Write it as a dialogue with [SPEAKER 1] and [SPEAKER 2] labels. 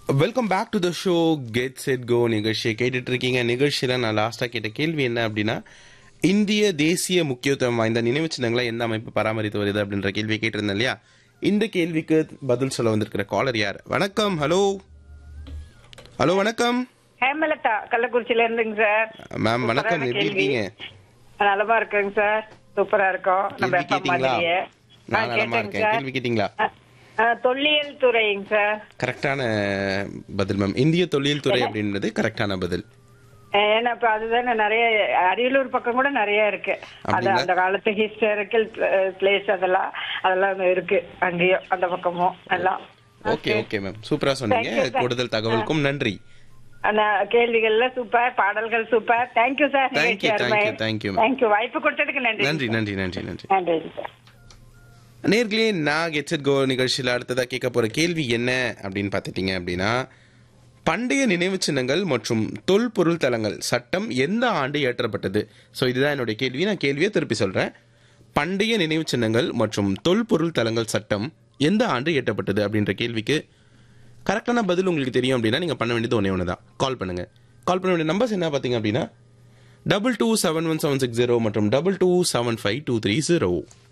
[SPEAKER 1] Welcome back to the show get set go நிகழ்ச்சியை கேட்டுட்டு இருக்கீங்க நிகழ்ச்சியில் நான் லாஸ்ட்டாக கேட்ட கேள்வி என்ன அப்படின்னா இந்திய தேசிய முக்கியத்துவம் வாய்ந்த நினைவு சின்னங்களை எந்த அமைப்பு பராமரித்து வருது அப்படின்ற கேள்வியை கேட்டிருந்தேன் இல்லையா இந்த கேள்விக்கு பதில் சொல்ல வந்திருக்கிற காலர் யார் வணக்கம் ஹலோ ஹலோ வணக்கம்
[SPEAKER 2] ஹேமலதா கள்ளக்குறிச்சியில இருந்துங்க சார்
[SPEAKER 1] மேம் வணக்கம்
[SPEAKER 2] சூப்பரான
[SPEAKER 1] எப்படி
[SPEAKER 2] கேள்வி.
[SPEAKER 1] இருக்கீங்க
[SPEAKER 2] நலமா இருக்குங்க சார் சூப்பரா இருக்கும் நம்ம
[SPEAKER 1] கேள்வி
[SPEAKER 2] FM
[SPEAKER 1] கேட்டீங்களா
[SPEAKER 2] மாதிரியே. ஆ,
[SPEAKER 1] நான் நலமா
[SPEAKER 2] கேட்டேங்க
[SPEAKER 1] இருக்கேன்
[SPEAKER 2] சார்.
[SPEAKER 1] கேள்வி கேட்டீங்களா
[SPEAKER 2] ஆ, ஆ, தொல்லியல் துறைங்க சார்
[SPEAKER 1] கரெக்டான பதில் மேம் இந்திய தொழில் துறை அப்படின்றது கரெக்டான பதில்
[SPEAKER 2] ஏன்னா இப்ப அதுதானே நிறைய அரியலூர் பக்கம் கூட நிறைய இருக்கு அது
[SPEAKER 1] அப்படிங்களா?
[SPEAKER 2] அந்த காலத்து ஹிஸ்டாரிக்கல் பிளேஸ் அதெல்லாம் அதெல்லாம் இருக்கு அங்கேயும் அந்த பக்கமும் எல்லாம்
[SPEAKER 1] ஓகே ஓகே மேம் சூப்பரா சொன்னீங்க
[SPEAKER 2] Thank you, sir.
[SPEAKER 1] கூடுதல் தகவலுக்கும் நன்றி
[SPEAKER 2] ஆனா கேள்விகள்ல சூப்பர் பாடல்கள் super thank you sir
[SPEAKER 1] Thank you, thank you, thank you, ma'am.
[SPEAKER 2] Thank you வாய்ப்பு கொடுத்ததுக்கு நன்றி
[SPEAKER 1] நன்றி நன்றி நன்றி நன்றி
[SPEAKER 2] நன்றி சார்
[SPEAKER 1] நேர்களே நான் கெட்செட் கோ நிகழ்ச்சியில் அடுத்ததாக கேட்க போகிற கேள்வி என்ன அப்படின்னு பார்த்துட்டீங்க அப்படின்னா பண்டைய நினைவு சின்னங்கள் மற்றும் தொல்பொருள் தலங்கள் சட்டம் எந்த ஆண்டு இயற்றப்பட்டது ஸோ இதுதான் என்னுடைய கேள்வி நான் கேள்வியை திருப்பி சொல்கிறேன் பண்டைய நினைவு சின்னங்கள் மற்றும் தொல்பொருள் தலங்கள் சட்டம் எந்த ஆண்டு இயற்றப்பட்டது அப்படின்ற கேள்விக்கு கரெக்டான பதில் உங்களுக்கு தெரியும் அப்படின்னா நீங்கள் பண்ண வேண்டியது ஒன்றே ஒன்று தான் கால் பண்ணுங்கள் கால் பண்ண வேண்டிய நம்பர்ஸ் என்ன பார்த்தீங்க அப்படின்னா double two seven one seven six zero மற்றும் double two seven five two three zero